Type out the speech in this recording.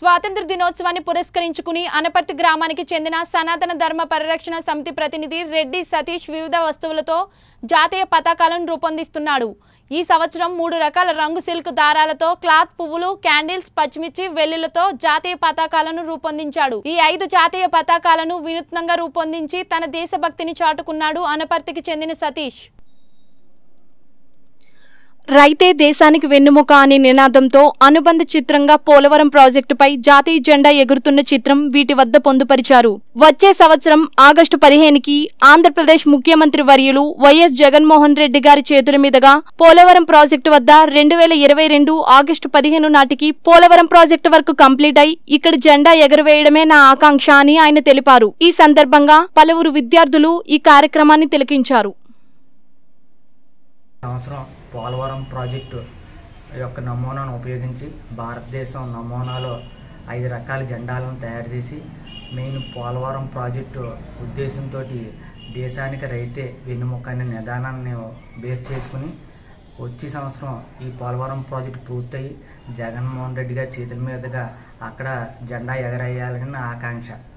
స్వాతంత్ర దినోత్సవాన్ని పురస్కరించుకుని అనపర్తి గ్రామానికి చెందిన సనాతన ధర్మ పరిరక్షణ సమితి ప్రతినిధి రెడ్డి సతీష్ వివిధ వస్తువులతో జాతీయ పతాకాలను రూపొందిస్తున్నాడు ఈ సంవత్సరం మూడు రకాల రంగు సిల్క్ దారాలతో క్లాత్ పువ్వులు క్యాండిల్స్ పచ్చిమిర్చి వెల్లులతో జాతీయ పతాకాలను రూపొందించాడు ఈ ఐదు జాతీయ పతాకాలను వినూత్నంగా రూపొందించి తన దేశభక్తిని చాటుకున్నాడు అనపర్తికి చెందిన సతీష్ రైతే దేశానికి వెన్నుముక అనే నినాదంతో అనుబంధ చిత్రంగా పోలవరం ప్రాజెక్టుపై జాతీయ జెండా ఎగురుతున్న చిత్రం వీటి వద్ద పొందుపరిచారు వచ్చే సంవత్సరం ఆగస్టు పదిహేనుకి ఆంధ్రప్రదేశ్ ముఖ్యమంత్రి వర్యులు వైఎస్ జగన్మోహన్ రెడ్డి గారి చేతుల మీదుగా పోలవరం ప్రాజెక్టు వద్ద రెండు వేల ఇరవై రెండు ఆగస్టు పదిహేను నాటికి పోలవరం ప్రాజెక్టు వర్క్ కంప్లీట్ అయి ఇక్కడ జెండా ఎగురవేయడమే నా ఆకాంక్ష అని ఆయన తెలిపారు ఈ సందర్భంగా పలువురు విద్యార్థులు ఈ కార్యక్రమాన్ని తిలకించారు సంవత్సరం పోలవరం ప్రాజెక్టు యొక్క నమూనాను ఉపయోగించి భారతదేశం నమూనాలో ఐదు రకాల జెండాలను తయారు చేసి మెయిన్ పోలవరం ప్రాజెక్టు ఉద్దేశంతో దేశానికి రైతే వెన్నుముక అనే నిదానాన్ని బేస్ చేసుకుని వచ్చే సంవత్సరం ఈ పోలవరం ప్రాజెక్టు పూర్తయి జగన్మోహన్ రెడ్డి గారి చేతుల మీదుగా అక్కడ జెండా ఎగరేయాలని నా ఆకాంక్ష